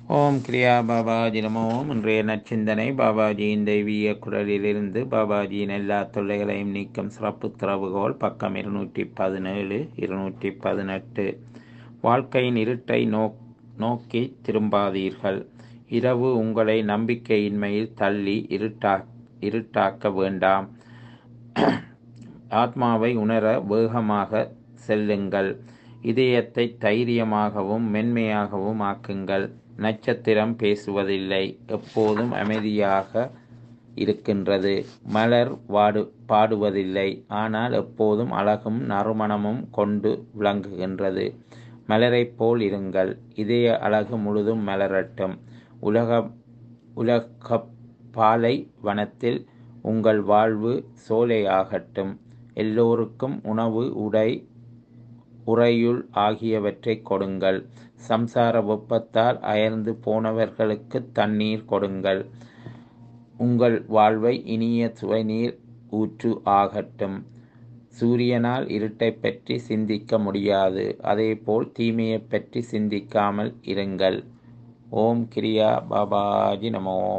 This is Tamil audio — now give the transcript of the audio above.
ஓம் கிரியா பாபாஜி நமோ இன்றைய நற்சிந்தனை பாபாஜியின் தெய்வீக குரலிலிருந்து பாபாஜியின் எல்லா தொல்லைகளையும் நீக்கும் சிறப்பு திறவுகோல் பக்கம் இருநூற்றி பதினேழு இருநூற்றி பதினெட்டு வாழ்க்கையின் இருட்டை நோக் நோக்கி திரும்பாதீர்கள் இரவு உங்களை நம்பிக்கையின்மையில் தள்ளி இருட்டா இருட்டாக்க வேண்டாம் ஆத்மாவை உணர வேகமாக செல்லுங்கள் இதயத்தை தைரியமாகவும் மென்மையாகவும் ஆக்குங்கள் நட்சத்திரம் பேசுவதில்லை எப்போதும் அமைதியாக இருக்கின்றது மலர் வாடு பாடுவதில்லை ஆனால் எப்போதும் அழகும் நறுமணமும் கொண்டு விளங்குகின்றது மலரைப் போல் இருங்கள் இதய அழகு முழுதும் மலரட்டும் உலக உலக பாலை வனத்தில் உங்கள் வாழ்வு சோலையாகட்டும் எல்லோருக்கும் உணவு உடை உறையுள் ஆகியவற்றை கொடுங்கள் சம்சார வெப்பத்தால் அயர்ந்து போனவர்களுக்கு தண்ணீர் கொடுங்கள் உங்கள் வாழ்வை இனிய சுவைநீர் ஊற்று ஆகட்டும் சூரியனால் இருட்டை பற்றி சிந்திக்க முடியாது அதேபோல் தீமையை பற்றி சிந்திக்காமல் இருங்கள் ஓம் கிரியா பாபாஜி நமோ